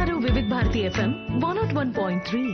వింటున్నారు Vividh Bharati FM one nought one point three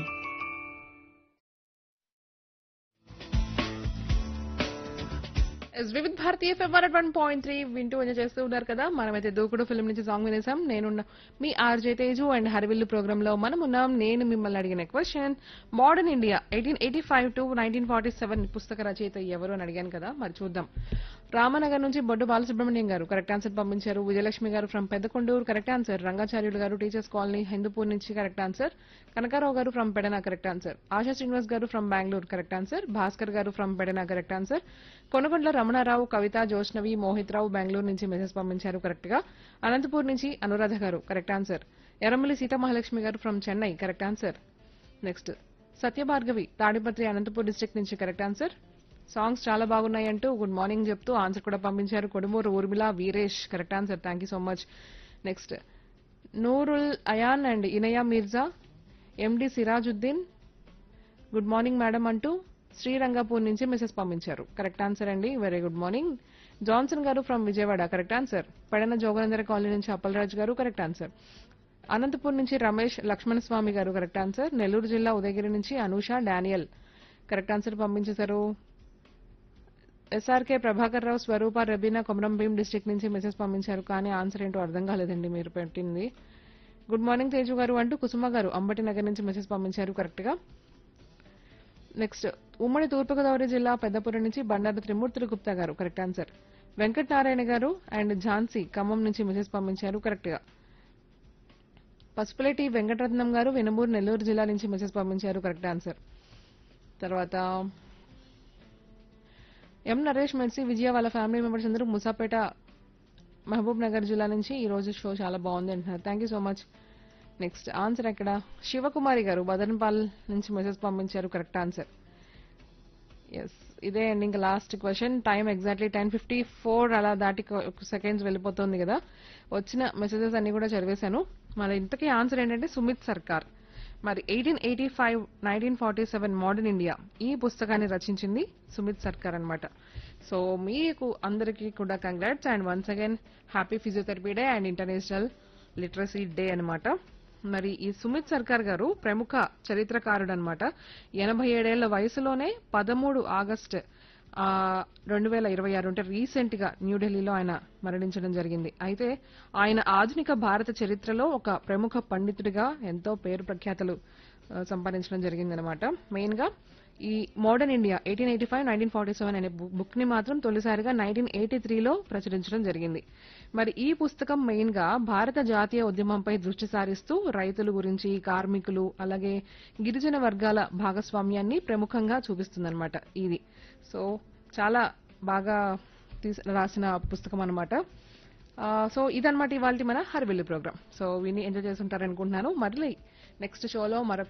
Vividh Bharati FM one one point three వింటూ enjoy చేస్తూ ఉన్నారు కదా మనమైతే దూకుడు ఫిల్మ్ నుంచి సాంగ్ వినేసాం నేనున్న మీ RJ Teju and Harivillu program లో మనం ఉన్నాం నేను మిమ్మల్ని అడిగిన question modern India eighteen eighty five to nineteen forty seven పుస్తక రచయిత ఎవరు అని అడిగాను కదా మరి చూద్దాం రామనగర్ నుంచి బొడ్డు బాలసుబ్రహ్మణ్యం గారు కరెక్ట్ ఆన్సర్ పంపించారు Vijayalakshmi garu from Peddakonduru correct answer Rangacharyulu garu teachers colony Hindupur నుంచి correct answer Kanakarao garu from Pedana correct answer Asha Srinivas garu from Bengaluru correct answer Bhaskar garu from Pedana correct answer Konagondla Ramanarao Kavitha Joshnavi Mohit Rao Bengaluru నుంచి మెసేజ్ పంపించారు కరెక్ట్ గా అనంతపూర్ నుంచి అనురాధ గారు correct answer Erramalli Seethamahalakshmi garu from Chennai correct answer next Satyabhargavi Tadipatri Anantapur district నుంచి కరెక్ట్ ఆన్సర్ సాంగ్స్ చాలా బాగున్నాయి అంటూ గుడ్ మార్నింగ్ చెప్తూ ఆన్సర్ కూడా పంపించారు Kodumuru Urmila Veeresh correct answer thank you so much next Noorul Ayaan and Inaya Mirza MD Sirajuddin good morning madam అంటూ శ్రీరంగపూర్ నుంచి మెసేజ్ పంపించారు కరెక్ట్ ఆన్సర్ అండి very good morning Johnson garu from Vijayawada correct answer Pedana Joganandara colony నుంచి అప్పలరాజు గారు కరెక్ట్ ఆన్సర్ అనంతపూర్ నుంచి రమేష్ లక్ష్మణ స్వామి గారు కరెక్ట్ ఆన్సర్ నెల్లూరు జిల్లా ఉదయగిరి నుంచి అనూష డానియల్ కరెక్ట్ ఆన్సర్ పంపించేశారు ఎస్ఆర్కే ప్రభాకర్ రావు స్వరూప రబీనా కొమరం భీం డిస్టిక్ నుంచి మెసేజ్ పంపించారు కానీ ఆన్సర్ ఏంటో అర్థం కాలేదండి మీరు పెట్టింది గుడ్ మార్నింగ్ తేజు గారు అంటూ కుసుమ గారు అంబటి నగర్ నుంచి మెసేజ్ పంపించారు కరెక్ట్ గా నెక్స్ట్ ఉమ్మడి తూర్పుగోదావరి జిల్లా పెద్దపురం నుంచి బండారు త్రిమూర్తులు గుప్తా గారు కరెక్ట్ ఆన్సర్ వెంకట నారాయణ గారు అండ్ ఝాన్సీ ఖమ్మం నుంచి మెసేజ్ పంపించారు కరెక్ట్ గా పసుపులేటి వెంకటరత్నం గారు వెనుమూరు నెల్లూరు జిల్లా నుంచి మెసేజ్ పంపించారు కరెక్ట్ ఆన్సర్ తర్వాత ఎం నరేష్ మెర్సీ విజయ వాళ్ళ ఫ్యామిలీ మెంబర్స్ అందరూ ముసాపేట మహబూబ్ నగర్ జిల్లా నుంచి ఈ రోజు షో చాలా బాగుంది అంటున్నారు thank you so much next answer ఎక్కడ శివకుమారి గారు బదన్పాల్ నుంచి మెసేజ్ పంపించారు కరెక్ట్ ఆన్సర్ ఎస్ ఇదే అండి ఇంకా last question time exactly ten fifty four అలా దాటి సెకండ్స్ వెళ్ళిపోతుంది కదా వచ్చిన మెసేజెస్ అన్ని కూడా చదివేశాను మళ్ళీ ఇంతకీ ఆన్సర్ ఏంటంటే సుమిత్ సర్కార్ మరి eighteen eighty five nineteen forty seven modern India ఈ పుస్తకాన్ని రచించింది సుమిత్ సర్కార్ అన్నమాట సో మీకు అందరికీ కూడా congrats and once again happy physiotherapy day and international literacy day అన్నమాట మరి ఈ సుమిత్ సర్కార్ గారు ప్రముఖ చరిత్రకారుడు అనమాట ఎనభై ఏడేళ్ల వయసులోనే పదమూడు ఆగస్ట్ రెండు వేల ఇరవై ఆరు అంటే రీసెంట్ గా న్యూఢిల్లీలో ఆయన మరణించడం జరిగింది అయితే ఆయన ఆధునిక భారత చరిత్రలో ఒక ప్రముఖ పండితుడిగా ఎంతో పేరు ప్రఖ్యాతలు ఆ, సంపాదించడం జరిగిందనమాట మెయిన్ గా ఈ modern India eighteen eighty five nineteen forty seven అనే బుక్ ని మాత్రం తొలిసారిగా నైన్టీన్ ఎయిటీ త్రీలో ప్రచురించడం జరిగింది మరి ఈ పుస్తకం మెయిన్ గా భారత జాతీయ ఉద్యమంపై దృష్టి సారిస్తూ రైతుల గురించి కార్మికులు అలాగే గిరిజన వర్గాల భాగస్వామ్యాన్ని ప్రముఖంగా చూపిస్తుందన్నమాట ఇది సో చాలా బాగా తీస్- రాసిన పుస్తకం అనమాట సో ఇదన్నమాట ఇవాళ మన హర్బిల్లి ప్రోగ్రామ్ సో విని ఎంజాయ్ చేస్తుంటారనుకుంటున్నాను మళ్ళీ నెక్స్ట్ షోలో మరొక